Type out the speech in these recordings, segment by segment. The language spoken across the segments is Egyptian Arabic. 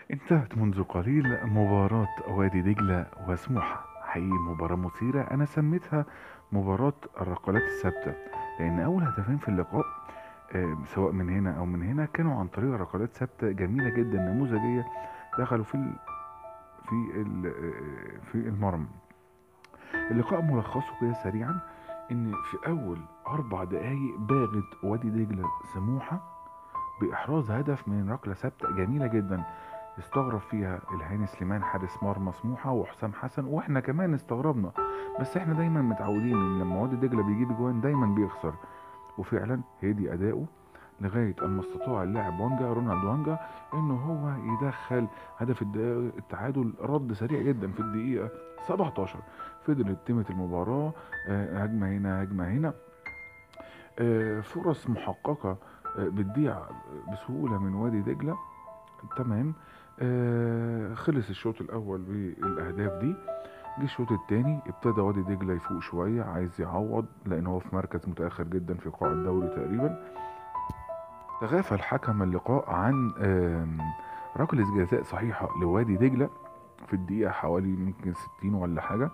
انتهت منذ قليل مباراة وادي دجلة وسموحة حقيقي مباراة مثيرة أنا سميتها مباراة الركلات الثابتة لأن أول هدفين في اللقاء آه، سواء من هنا أو من هنا كانوا عن طريق ركلات ثابتة جميلة جدا نموذجية دخلوا في ال في ال آه، في المرمى اللقاء ملخصه كده سريعا إن في أول أربع دقايق باغت وادي دجلة سموحة بإحراز هدف من ركلة ثابتة جميلة جدا استغرب فيها الهاني سليمان حارس مرمى سموحه وحسام حسن واحنا كمان استغربنا بس احنا دايما متعودين ان لما وادي دجله بيجيب جوان دايما بيخسر وفعلا هدي اداؤه لغايه اما استطاع اللاعب وانجا رونالد وانجا انه هو يدخل هدف الد- التعادل رد سريع جدا في الدقيقه 17 فضلت تمت المباراه آه، هجمه هنا هجمه هنا آه، فرص محققه آه، بتضيع بسهوله من وادي دجله تمام آه خلص الشوط الاول بالاهداف دي جه الشوط التاني ابتدى وادي دجله يفوق شويه عايز يعوض لان هو في مركز متاخر جدا في قاع الدوري تقريبا تغافل حكم اللقاء عن آم، ركله جزاء صحيحه لوادي دجله في الدقيقه حوالي ممكن 60 ولا حاجه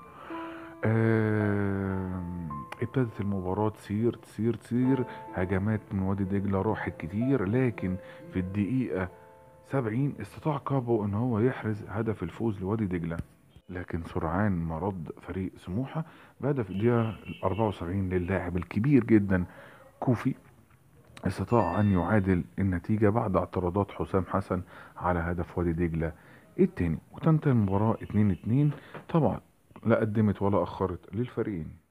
آم، ابتدت المباراة تسير تسير تسير هجمات من وادي دجلة راحت كتير لكن في الدقيقة 70 استطاع كابو ان هو يحرز هدف الفوز لوادي دجلة لكن سرعان ما رد فريق سموحة بهدف الدقيقة 74 للاعب الكبير جدا كوفي استطاع ان يعادل النتيجة بعد اعتراضات حسام حسن على هدف وادي دجلة التاني وتنتهي المباراة 2-2 طبعا لا قدمت ولا اخرت للفريقين